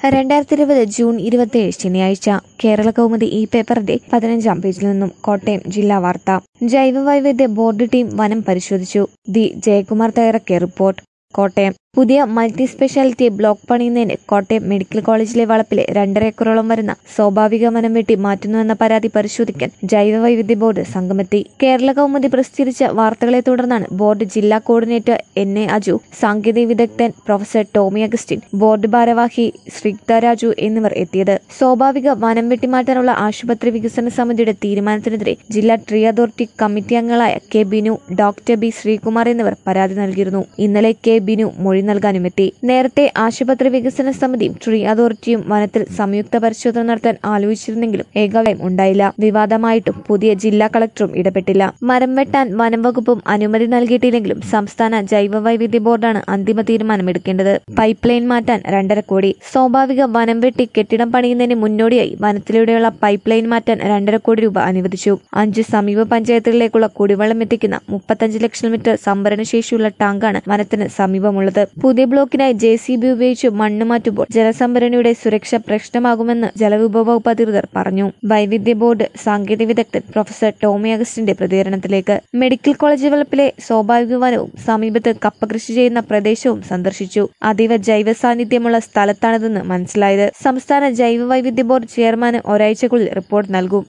രണ്ടായിരത്തി ഇരുപത് ജൂൺ ഇരുപത്തിയേഴ് ശനിയാഴ്ച കേരള കൗമുദി ഈ പേപ്പറിന്റെ പതിനഞ്ചാം പേജിൽ നിന്നും കോട്ടയം ജില്ലാ വാർത്ത ജൈവവൈവിധ്യ ബോർഡ് ടീം വനം പരിശോധിച്ചു ദി ജയകുമാർ തയ്യാറാക്കിയ റിപ്പോർട്ട് കോട്ടയം പുതിയ മൾട്ടി സ്പെഷ്യാലിറ്റി ബ്ലോക്ക് പണിയുന്നതിന് കോട്ടയം മെഡിക്കൽ കോളേജിലെ വളപ്പിലെ രണ്ടര ഏക്കറോളം വരുന്ന സ്വാഭാവിക വനം വെട്ടി മാറ്റുന്നുവെന്ന പരാതി പരിശോധിക്കാൻ ജൈവവൈവിധ്യ ബോർഡ് സംഘമെത്തി കേരള കൗമുദി പ്രസിദ്ധീകരിച്ച വാർത്തകളെ തുടർന്നാണ് ബോർഡ് ജില്ലാ കോർഡിനേറ്റർ എൻ എ അജു സാങ്കേതിക വിദഗ്ധൻ പ്രൊഫസർ ടോമി അഗസ്റ്റിൻ ബോർഡ് ഭാരവാഹി ശ്രീക്ത രാജു എന്നിവർ എത്തിയത് സ്വാഭാവിക വനം വെട്ടിമാറ്റാനുള്ള ആശുപത്രി വികസന സമിതിയുടെ തീരുമാനത്തിനെതിരെ ജില്ലാ ട്രീ അതോറിറ്റി കമ്മിറ്റി അംഗങ്ങളായ K Binu doctor B Sreekumar എന്നിവർ പരാതി നൽകിയിരുന്നു ഇന്നലെ കെ ബിനു മൊഴി നൽകാനുമെത്തി നേരത്തെ ആശുപത്രി വികസന സമിതിയും ട്രീ അതോറിറ്റിയും വനത്തിൽ സംയുക്ത പരിശോധന നടത്താൻ ആലോചിച്ചിരുന്നെങ്കിലും ഏകാഭിപ്രായം ഉണ്ടായില്ല വിവാദമായിട്ടും പുതിയ ജില്ലാ കളക്ടറും ഇടപെട്ടില്ല മരം വെട്ടാൻ വനം വകുപ്പും അനുമതി നൽകിയിട്ടില്ലെങ്കിലും സംസ്ഥാന ജൈവ വൈവിധ്യ ബോർഡാണ് അന്തിമ തീരുമാനമെടുക്കേണ്ടത് പൈപ്പ് ലൈൻ മാറ്റാൻ രണ്ടര കോടി സ്വാഭാവിക വനം വെട്ടി കെട്ടിടം പണിയുന്നതിന് മുന്നോടിയായി വനത്തിലൂടെയുള്ള പൈപ്പ് ലൈൻ മാറ്റാൻ രണ്ടര കോടി രൂപ അനുവദിച്ചു അഞ്ച് സമീപ പഞ്ചായത്തുകളിലേക്കുള്ള കുടിവെള്ളം എത്തിക്കുന്ന മുപ്പത്തഞ്ച് ലക്ഷം ലിറ്റർ സംഭരണശേഷിയുള്ള ടാങ്കാണ് വനത്തിന് സമീപമുള്ളത് പുതിയ ബ്ലോക്കിനായി ജെ സി ബി ഉപയോഗിച്ച് മണ്ണ് മാറ്റുമ്പോൾ ജലസംഭരണിയുടെ സുരക്ഷ പ്രശ്നമാകുമെന്ന് ജലവിഭവ വകുപ്പ് അധികൃതർ പറഞ്ഞു വൈവിധ്യ ബോർഡ് സാങ്കേതിക വിദഗ്ധൻ പ്രൊഫസർ ടോമി അഗസ്റ്റിന്റെ പ്രതികരണത്തിലേക്ക് മെഡിക്കൽ കോളേജ് വളപ്പിലെ സ്വാഭാവിക വനവും സമീപത്ത് കപ്പ കൃഷി ചെയ്യുന്ന പ്രദേശവും സന്ദർശിച്ചു അതീവ ജൈവ സാന്നിധ്യമുള്ള സ്ഥലത്താണിതെന്ന് മനസ്സിലായത് സംസ്ഥാന ജൈവ വൈവിധ്യ ബോർഡ് ചെയർമാന് ഒരാഴ്ചക്കുള്ളിൽ റിപ്പോർട്ട് നൽകും